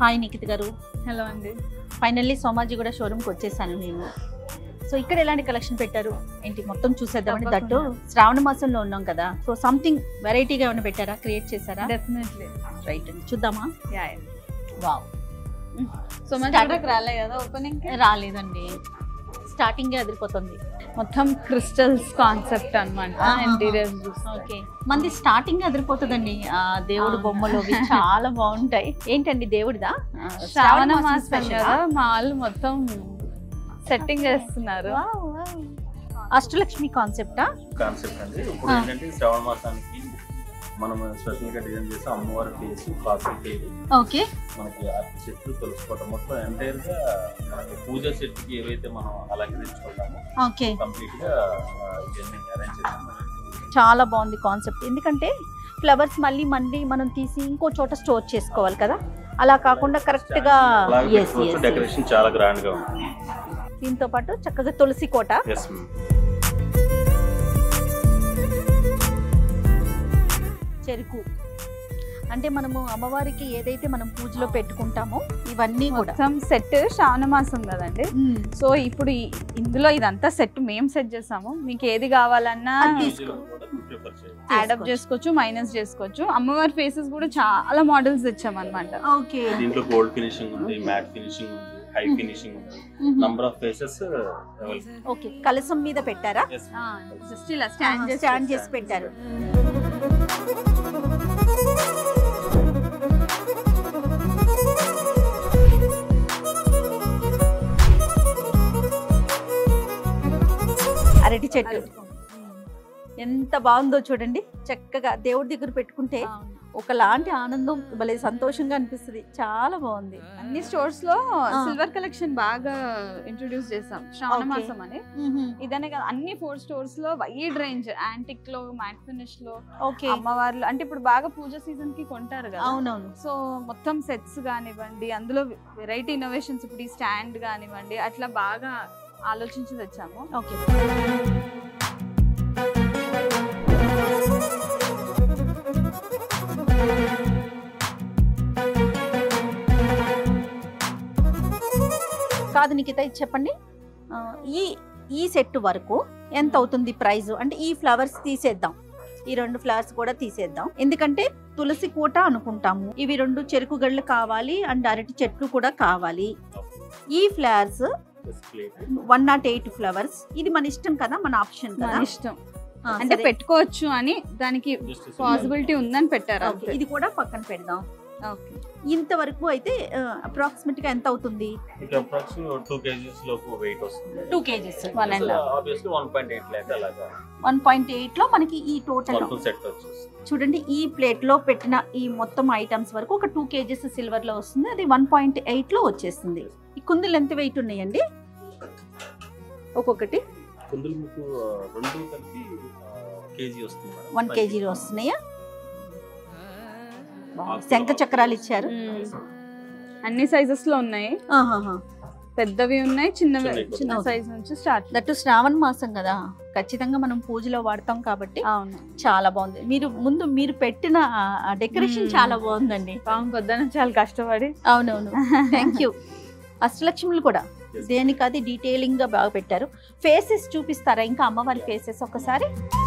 Hi Nikhit గారు hello అండి finally సోమాజీ కూడా షోరూమ్కి వచ్చేసాను నేను సో ఇక్కడ ఎలాంటి కలెక్షన్ పెట్టారు ఏంటి మొత్తం చూసేద్దామని దట్టు శ్రావణ మాసంలో ఉన్నాం కదా సో సంథింగ్ వెరైటీగా ఏమైనా పెట్టారా క్రియేట్ చేశారా డెఫినెట్లీ రైట్ చూద్దామా యా వావ్ సో మన Start. చూడకు రాలే కదా ఓపెనింగ్ రాలేదండి స్టార్టింగ్ అదిరిపోతుంది మొత్తం క్రిస్టల్స్ కాన్సెప్ట్ అనమాట ఆహా. ఇంటీరియర్ ఓకే మంది స్టార్టింగ్ అదిరిపోతుందండి ఆ దేవుడు అవునా. బొమ్మలు అవి చాలా బాగుంటాయి ఏంటండి దేవుడిదా ఆ, శ్రావణ మాసం మాసం special కదా ఆ? మా వాళ్ళు మొత్తం సెట్టింగ్ చేస్తున్నారు వావ్, వావ్. అష్టలక్ష్మి కాన్సెప్టా కాన్సెప్ట్ అండి ఇప్పుడు ఆ. ఏంటంటే శ్రావణ మాసానికి మనం స్పెషల్ గా డిజైన్ చేసి అమ్మవారి ఫేస్ కాఫీ ఫేస్ ఓకే మనకి అరటి చెట్లు తెలుసుకోవటం మొత్తం ఎంటైర్ గా మనకి పూజ సెట్ కి ఏవైతే మనం అలంకరించుకుంటామో ఓకే కంప్లీట్ గా ఆ, ఇవన్నీ అరేంజ్ చేస్తాం చాలా బాగుంది కాన్సెప్ట్ ఎందుకంటే ఫ్లవర్స్ మళ్ళీ మళ్ళీ మనం తీసి ఇంకో చోట స్టోర్ చేసుకోవాలి కదా అలా కాకుండా కరెక్ట్ గా yes, yes, yes. డెకరేషన్ చాలా గ్రాండ్ గా ఉంటుంది దీంతో పాటు చక్కగా తులసి కోట ఎస్ చెరుకు అంటే మనము అమ్మవారికి ఏదైతే మనం పూజలో పెట్టుకుంటామో ఇవన్నీ కూడా మొత్తం సెట్ శ్రావణ మాసం కదండి సో ఇప్పుడు ఈ- ఇందులో ఇదంతా సెట్ మేము సెట్ చేసాము మీకు ఏది కావాలన్నా అది తీసుకో. ప్రిఫర్ చేయాలి యాడప్ చేసుకోవచ్చు మైనస్ చేసుకోవచ్చు అమ్మవారి ఫేసెస్ కూడా చాలా మోడల్స్ తెచ్చాం అనమాట ఓకే దీంట్లో గోల్డ్ ఫినిషింగ్ ఉంది మ్యాట్ ఫినిషింగ్ ఉంది హై ఫినిషింగ్ ఉంది number of faces available okay కలసం మీద పెట్టారా జస్ట్ ఇలా స్టాండ్ చేసి స్టాండ్ చేసి పెట్టారు అరటి చెట్టు ఎంత బాగుందో చూడండి చక్కగా దేవుడి దగ్గర పెట్టుకుంటే అవును. ఒకలాంటి ఆనందం భలే సంతోషంగా అనిపిస్తుంది చాలా బాగుంది అన్ని స్టోర్స్ లో ఆ. సిల్వర్ కలెక్షన్ బాగా ఇంట్రొడ్యూస్ చేసాం శ్రావణ Okay. మాసం అని ఇదనే కదా అన్ని ఫోర్ స్టోర్స్ లో వైడ్ రేంజ్ యాంటిక్ లో మ్యాట్ ఫినిష్ లో ఓకే అమ్మవార్లు అంటే ఇప్పుడు బాగా పూజ సీజన్ కి కొంటారు కదా అవునవును సో మొత్తం సెట్స్ కానివ్వండి అందులో వెరైటీ ఇన్నోవేషన్స్ ఇప్పుడు ఈ స్టాండ్ కానివ్వండి అట్లా బాగా ఆలోచించి తెచ్చాము ఓకే కాదు నిఖిత ఇది చెప్పండి ఆ, ఈ ఈ సెట్ వరకు ఎంత అవుతుంది ప్రైస్ అంటే ఈ ఫ్లవర్స్ తీసేద్దాం ఈ రెండు ఫ్లవర్స్ కూడా తీసేద్దాం ఎందుకంటే తులసి కోట అనుకుంటాము ఇవి రెండు చెరుకు గళ్ళు కావాలి అండ్ అరటి చెట్లు కూడా కావాలి ఈ flowers one not eight flowers ఇది మన ఇష్టం కదా మన ఆప్షన్ మన కదా ఇష్టం ఆ, అంటే సరే. పెట్టుకోవచ్చు అని దానికి పాసిబిలిటీ ఉందని పెట్టారు ఓకే, ఇది కూడా పక్కన పెడదాం ఓకే ఇంతవరకు అయితే అప్రాక్సిమేట్ గా ఎంత అవుతుంది అప్రాక్స్ టూ కేజీస్ లోపు వెయిట్ వస్తుంది two kgs One and half. Obviously one point eight లేక అలాగా వన్ పాయింట్ ఎయిట్ లో మనకి ఈ టోటల్ మొత్తం సెట్ వచ్చేస్తుంది చూడండి ఈ ప్లేట్ లో పెట్టిన ఈ మొత్తం ఐటమ్స్ వరకు ఒక టూ కేజీస్ సిల్వర్ లో వస్తుంది అది వన్ పాయింట్ ఎయిట్ లో వచ్చేస్తుంది ఈ కుందులు ఎంత వెయిట్ ఉన్నాయండి ఒక్కొక్కటి కుందులు మీకు ఆ, రెండు కలిపి కేజీ వస్తుంది మేడం వన్ కేజీలో వస్తున్నాయా శంఖ చక్రాలు ఇచ్చారు అన్ని సైజెస్ లో ఉన్నాయి ఆహాహా. పెద్దవి ఉన్నాయి చిన్నవి చిన్నవి చిన్న కూడా. సైజ్ నుంచి స్టార్ట్ దట్టు శ్రావణ మాసం కదా ఖచ్చితంగా మనం పూజలో వాడతాం కాబట్టి అవును చాలా బాగుంది మీరు ముందు మీరు పెట్టిన డెకరేషన్ మ్మ్. చాలా బాగుందండి పాపం పొద్దున చాలా కష్టపడి అవునవును థ్యాంక్ యూ అష్టలక్ష్ములు కూడా Yes. దేనికి అది డీటెయిలింగ్ గా బాగా పెట్టారు ఫేసెస్ చూపిస్తారా ఇంకా అమ్మవారి ఫేసెస్ ఒకసారి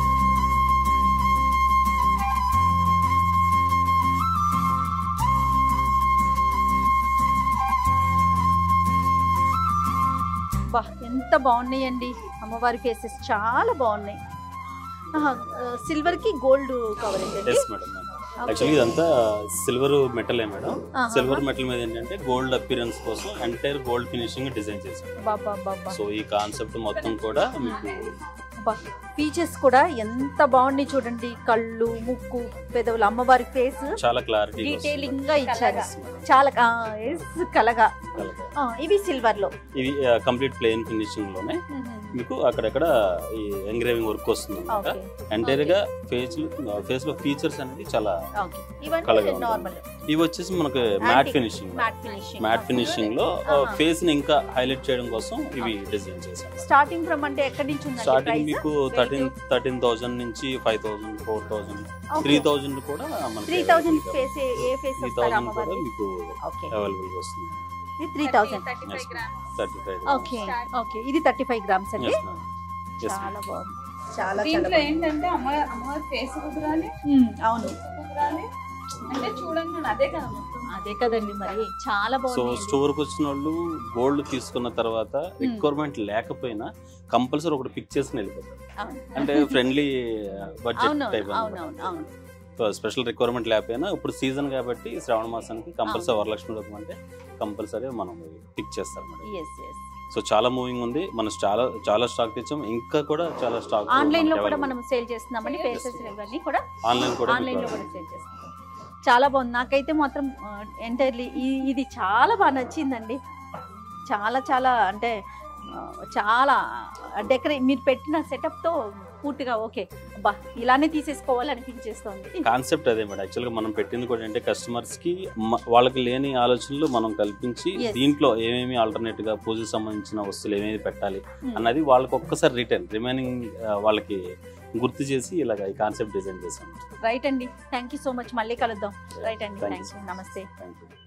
బా ఎంత బాగున్నాయండి అమ్మవారి ఫేసెస్ చాలా బాగున్నాయి సిల్వర్ కి గోల్డ్ కవర్ ఏంటండి ఎస్ మేడం యాక్చువల్లీ ఇదంతా సిల్వర్ మెటలే మేడం ఆహా. సిల్వర్ మెటల్ మీద ఏంటంటే గోల్డ్ అపిరెన్స్ కోసం ఎంటైర్ గోల్డ్ ఫినిషింగ్ డిజైన్ చేశాం బాబా బాబా సో ఈ కాన్సెప్ట్ మొత్తం కూడా మీకు ఫీచర్స్ కూడా ఎంత బాగున్నాయి చూడండి కళ్ళు ముక్కు పెదవులు అమ్మవారి ఫేస్ చాలా క్లారిటీ డీటెయిలింగ్ గా ఇచ్చారు చాలా ఆ, yes, కలగా ఆ, ఇవి సిల్వర్ లో ఇవి కంప్లీట్ ప్లెయిన్ ఫినిషింగ్ లోనే మీకు అక్కడక్కడ ఈ ఎంగ్రేవింగ్ వర్క్ వస్తుంది అనమాట ఓకే ఎంటైర్ గా ఫేస్ ఫేస్ లో ఫీచర్స్ అనేది చాలా ఓకే ఇవన్నీ కలగా ఉంటుంది. నార్మల్ ఇవి వచ్చేసి మనకి matte Antique. Finishing matte finishing matte finishing లో ఆహా. ఫేస్ ని ఇంకా హైలైట్ చేయడం కోసం ఇవి డిజైన్ చేశాం స్టార్టింగ్ ఫ్రమ్ అంటే ఎక్కడి నుంచి ఉందండి స్టార్టింగ్ ప్రైస్ మీకు థర్టీన్ థర్టీన్ థౌసండ్ నుంచి five thousand four thousand three thousand కూడా three thousand face a face three వస్తారు థౌసండ్ కూడా అమ్మవారి మీకు ఓకే అవైలబుల్ వస్తుంది ఇది three thousand thirty five Yes, grams thirty five okay okay ఇది థర్టీ ఫైవ్ గ్రామ్స్ అండి Yes, చాలా బాగుంది చాలా చాలా దీంట్లో బాగుంది. ఏంటంటే అమ్మ అమ్మవారి ఫేస్ కుదరాలి ఉమ్, అవును కుదరాలి అంటే చూడండి నేను అదే కదా మొత్తం అదే కదండి మరి చాలా సో బాగుంది స్టోర్ కి వచ్చిన వాళ్ళు గోల్డ్ తీసుకున్న తర్వాత రిక్వైర్మెంట్ లేకపోయినా కంపల్సరీ ఒకటి పిక్ చేసుకుని వెళ్ళిపోతారు అంటే ఫ్రెండ్లీ బడ్జెట్ అవును టైప్ అవును అవును అవును సో స్పెషల్ రిక్వైర్మెంట్ లేకపోయినా ఇప్పుడు సీజన్ కాబట్టి శ్రావణ మాసానికి కంపల్సరీ వరలక్ష్మి వ్రతం అంటే కంపల్సరీ మనం పిక్ చేస్తాం మేడం ఎస్ ఎస్ సో చాలా మూవింగ్ ఉంది మనం చాలా చాలా స్టాక్ తెచ్చాం ఇంకా కూడా చాలా స్టాక్ ఆన్లైన్ లో కూడా మనం సేల్ చేస్తున్నామండి ఫేసెస్ ఇవన్నీ కూడా ఆన్లైన్ కూడా ఆన్లైన్ లో కూడా సేల్ చేస్తున్నాం చాలా బాగుంది నాకైతే మాత్రం ఎంటైర్లీ ఇది చాలా బాగా నచ్చిందండి చాలా చాలా అంటే ఆ, చాలా డెకరే మీరు పెట్టిన సెటప్ తో పూర్తిగా ఓకే బా ఇలానే తీసేసుకోవాలనిపించేస్తుంది కాన్సెప్ట్ అదే మేడం యాక్చువల్గా మనం పెట్టింది కూడా అంటే కస్టమర్స్ కి మ- వాళ్ళకి లేని ఆలోచనలు మనం కల్పించి Yes. దీంట్లో ఏమేమి ఆల్టర్నేట్ గా పూజకు సంబంధించిన వస్తువులు ఏమేమి పెట్టాలి Hmm. అన్నది వాళ్ళకి ఒక్కసారి రిటర్న్ రిమైనింగ్ వాళ్ళకి గుర్తు చేసి ఇలాగ ఈ కాన్సెప్ట్ డిజైన్ చేశాం రైట్ అండి థ్యాంక్ యూ సో మచ్ మళ్ళీ కలుద్దాం రైట్ అండి Thank you, థ్యాంక్ యూ నమస్తే థ్యాంక్ యూ